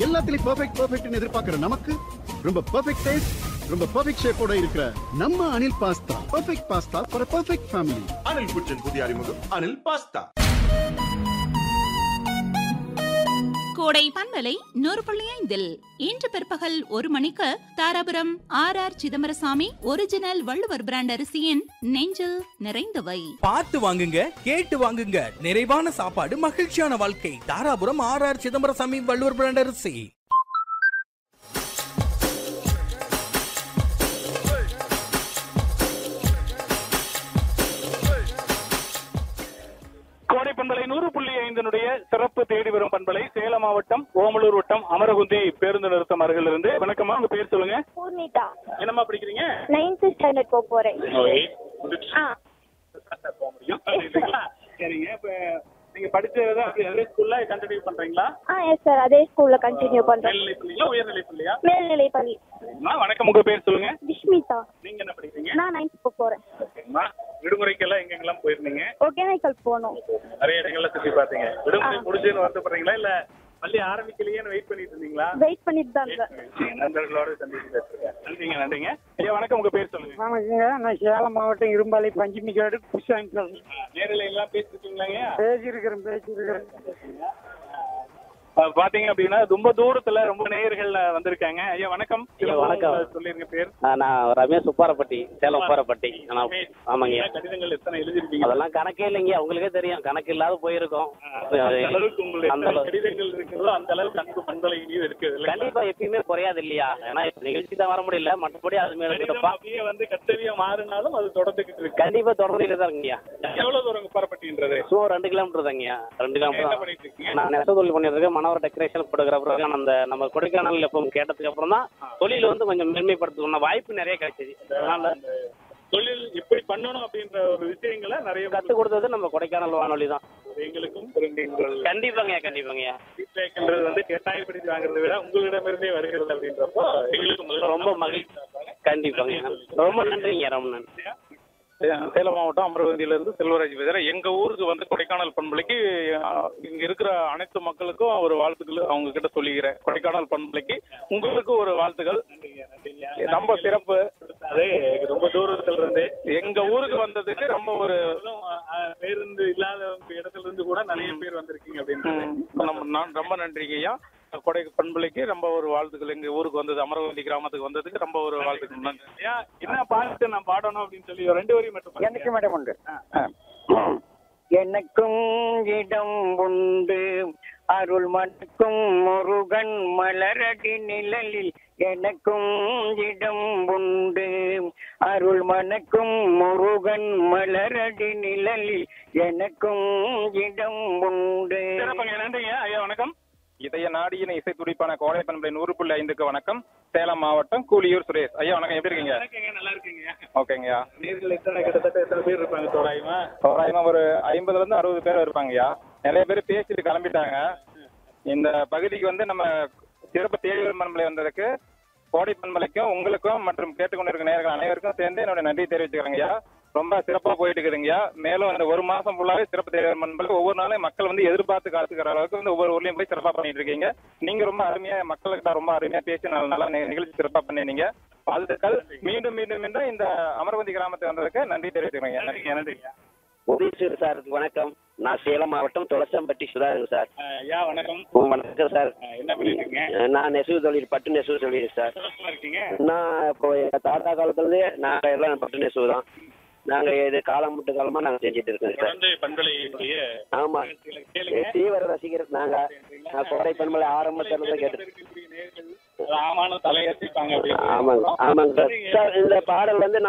எல்லாத்துலயும் பெர்ஃபெக்ட் பெர்ஃபெக்ட்னு எதிர்பார்க்கிற நமக்கு ரொம்ப பெர்ஃபெக்ட் டேஸ்ட் ரொம்ப பெர்ஃபெக்ட் ஷேப்போட இருக்கிற நம்ம Anil pasta perfect pasta for perfect family Anil kitchen புதிய அறிமுகம் அனில் பாஸ்தா கோடை பண்பலை நூறு புள்ளி ஐந்தில் இன்று பிற்பகல் ஒரு மணிக்கு Dharapuram R R Chidambarasamy original Valluvar brand அரிசியின் நெஞ்சில் நிறைந்தவை பார்த்து வாங்குங்க கேட்டு வாங்குங்க நிறைவான சாப்பாடு மகிழ்ச்சியான வாழ்க்கை Dharapuram R R Chidambarasamy Valluvar brand அரிசி கோடை பண்பலை நூறு புள்ளி ஐந்தினுடைய சிறப்பு தேடி வரும் பண்பலை சேலம் மாவட்டம் ஓமலூர் வட்டம் அமரகுந்தி பேருந்து நிறுத்தம் அருகில் இருந்து வணக்கம்மா உங்க பேர் சொல்லுங்க பூர்ணிதா என்னம்மா படிக்கிறீங்க நைன்த் ஸ்டாண்டர்ட் போக போறேன் ஆ போக முடியும் அப்படிங்களா? சரிங்க இப்ப நீங்க படிச்சதை அப்படி அதே ஸ்கூல்ல கண்டினியூ பண்றீங்களா ஆ எஸ் சார் அதே ஸ்கூல்ல கண்டினியூ பண்றேன் மேல்நிலை பள்ளியா உயர்நிலை பள்ளியா மேல்நிலை பள்ளி சரிம்மா, வணக்கம் உங்க பேர் சொல்லுங்க விஷ்மிதா நீங்க என்ன படிக்கிறீங்க நான் நைன்த் போக போறேன் சரிம்மா விடுமுறைக்கெல்லாம் எங்கெங்கெல்லாம் போயிருந்தீங்க ஒகேனக்கல் போகணும் நிறைய இடங்கள்ல சுத்தி பார்த்தீங்க விடுமுறை முடிஞ்சுன்னு வருத்தப்படுறீங்களா இல்ல பள்ளி ஆரம்பிக்கலையேன்னு வெயிட் பண்ணிட்டு இருந்தீங்களா வெயிட் பண்ணிட்டு தான் இருக்கேன் நண்பர்களோட சந்திச்சு பேசுறேன் நன்றிங்க நன்றிங்க ஐயா வணக்கம் உங்க பேர் சொல்லுங்க வணக்கங்க நான் சேலம் மாவட்டம் இரும்பாலை பஞ்சமிக்காடு புஷ்சாமி பேசுறேன் நேரில் எல்லாம் பேசிருக்கீங்களாங்க பேசியிருக்கிறேன் பேசியிருக்கிறேன் அஹ் பாத்தீங்க அப்படின்னா ரொம்ப தூரத்துல ரொம்ப நேயர்கள் வந்திருக்காங்க ஐயா வணக்கம் ஐயா, வணக்கம். திரும்ப சொல்லிருங்க பேர் ஆ, நான் ரமேஷ் உப்பாரப்பட்டி சேலம் உப்பாரப்பட்டி ஆனா, ஆமாங்க என்ன கடிதங்கள் எத்தனை எழுதிருக்கீங்க அதெல்லாம் கணக்கே இல்லைங்க உங்களுக்கே தெரியும் கணக்கு இல்லாத போயிருக்கோம் அந்த அளவுக்கு உங்களுக்கு அந்த எத்தனை அளவு- கடிதங்கள் இருக்குதோ அந்த அளவுக்கு அன்பு பண்பலையும் இருக்குது இல்லைங்களா? கண்டிப்பா எப்பயுமே குறையாது இல்லையா ஏன்னா இப்ப நிகழ்ச்சி தான் வர முடியல மற்றபடி அது மேல கடிதம் இருக்கப்பா அப்படியே வந்து கர்த்தவியா மாறினாலும் அது தொடர்ந்துகிட்டு இருக்கு கண்டிப்பா தொடர்ந்து தான் இருக்குங்கய்யா எவ்வளவு தூரம் பரப்பட்டின்றது சும்மா ஒரு ரெண்டு கிலோமீட்டர் தாங்கய்யா ரெண்டு என்ன கிலோமீட்டர் பண்ணிட்டு இருக்கீங்க நான் நெசவு தொழில் பண்ணிட்டு இருக்கேன் மனோர டெக்கரேஷன் போட்டோகிராஃபர் அந்த நம்ம கொடைக்கானல் எப்போ கேட்டதுக்கு அப்புறம் தான் தொழில் வந்து கொஞ்சம் மேன்மைப்படுத்தணும் வாய்ப்பு நிறைய கிடைச்சது அதனால தொழில் எப்படி பண்ணணும் அப்படின்ற ஒரு விஷயங்களை நிறைய கத்துக் கொடுத்தது நம்ம கொடைக்கானல் வானொலி தான் எங்களுக்கும் திரும்பிங்கள் கண்டிப்பாங்கய்யா கண்டிப்பாங்கய்யா ஃபீட்பேக்ன்றது வந்து கட்டாயப்படுத்தி வாங்குறதை விட உங்களிடமிருந்தே வருகிறது அப்படின்றப்போ எங்களுக்கு முதல்ல ரொம்ப மகிழ்ச்சி கண்டிப்பாங்க ரொம்ப நன்றிங்க ரொம்ப நன்றி சேலம் மாவட்டம் அமரவந்தியிலிருந்து செல்வராஜ் பேசுறேன் எங்க ஊருக்கு வந்து கொடைக்கானல் பண்பலைக்கு அஹ், இங்க இருக்கிற அனைத்து மக்களுக்கும் ஒரு வாழ்த்துக்கள் அவங்க கிட்ட சொல்லிக்கிறேன் கொடைக்கானல் பண்பலைக்கு உங்களுக்கு ஒரு வாழ்த்துக்கள் ரொம்ப சிறப்பு அது ரொம்ப தூரத்துல இருந்து எங்க ஊருக்கு வந்ததுக்கு ரொம்ப ஒரு பேருந்து இல்லாத இடத்துல இருந்து கூட நிறைய பேர் வந்திருக்கீங்க அப்படின்னு நம்ம நான் ரொம்ப நன்றிங்க ஐயா கொடை பண்பலைக்கு ரொம்ப ஒரு வாழ்த்துக்கள் எங்க ஊருக்கு வந்தது அமரவந்தி கிராமத்துக்கு வந்ததுக்கு ரொம்ப ஒரு வாழ்த்துக்கள் நன்றி ஐயா என்ன பாட்டு நான் பாடணும் அப்படின்னு சொல்லி ஒரு ரெண்டு வரி மட்டும் எனக்கு மேடம் உண்டு எனக்கும் இடம் உண்டு அருள் மணக்கும் முருகன் மலரடி நிழலில் எனக்கும் இடம் உண்டு அருள் மணக்கும் முருகன் மலரடி நிழலில் எனக்கும் இடம் உண்டு சிறப்புங்க நன்றிங்க ஐயா வணக்கம் இதய நாடியின் இசை துடிப்பான கோடை பண்பலை நூறு புள்ளி ஐந்துக்கு வணக்கம் சேலம் மாவட்டம் கூலியூர் சுரேஷ் ஐயா வணக்கம் எப்படி இருக்கீங்க நல்லா இருக்கீங்க ஓகேங்கய்யா நேர்கள் எத்தனை கிட்டத்தட்ட எத்தனை பேர் இருப்பாங்க தோராயமா தோராயமா ஒரு ஐம்பதுல இருந்து அறுபது பேர் இருப்பாங்கய்யா நிறைய பேர் பேசிட்டு கிளம்பிட்டாங்க இந்த பகுதிக்கு வந்து நம்ம சிறப்பு தேடி வரும் பண்பலை வந்ததுக்கு கோடை பண்பலைக்கும் உங்களுக்கும் மற்றும் கேட்டுக்கொண்டிருக்க நேர்கள் அனைவருக்கும் சேர்ந்து என்னோட நன்றி தெரிவிச்சுக்கிறேங்கய்யா ரொம்ப சிறப்பா போயிட்டு இருக்குதுங்கய்யா மேலும் அந்த ஒரு மாசம் ஃபுல்லாவே சிறப்பு தேடி வரும் பண்பலை ஒவ்வொரு நாளும் மக்கள் வந்து எதிர்பார்த்து காத்துக்கிற அளவுக்கு வந்து ஒவ்வொரு ஊர்லயும் போய் சிறப்பா பண்ணிட்டு இருக்கீங்க நீங்க ரொம்ப அருமையா மக்களுக்கு ரொம்ப அருமையா பேசி நல்ல நல்லா நி- நிகழ்ச்சி சிறப்பா பண்ணினீங்க வாழ்த்துக்கள் மீண்டும் மீண்டும் மீண்டும் இந்த அமர்வந்தி கிராமத்துக்கு வந்ததுக்கு நன்றி தெரிவிச்சுக்கிறேங்க நன்றி நன்றிங்க உதயசூர் சார் வணக்கம் நான் சேலம் மாவட்டம் துளசம்பட்டி சுதாகர் சார் ஐயா வணக்கம் வணக்கம் சார் என்ன பண்ணிருக்கீங்க நான் நெசவு தொழில் பட்டு நெசவு தொழில் சார் இருக்கீங்க நான் இப்போ எங்க தாத்தா காலத்துலேருந்தே நாங்கள் எல்லாம் பட்டு நெசவு தான் நாங்கள் இது காலம் விட்டு காலமாக நாங்கள் செஞ்சுட்டு இருக்கோம் சார் தொடர்ந்து பண்பலையுடைய ஆமாம் கேளுங்க தீவிர ரசிகர் நாங்கள் நான் கோடை பண்பலை ஆரம்பத்தில் தான் கேட்டு ஆமான தலையசிப்பாங்க அப்படின்னு ஆமாங்க ஆமாங்க சார் சார் இந்த பாடல் வந்து நம்ம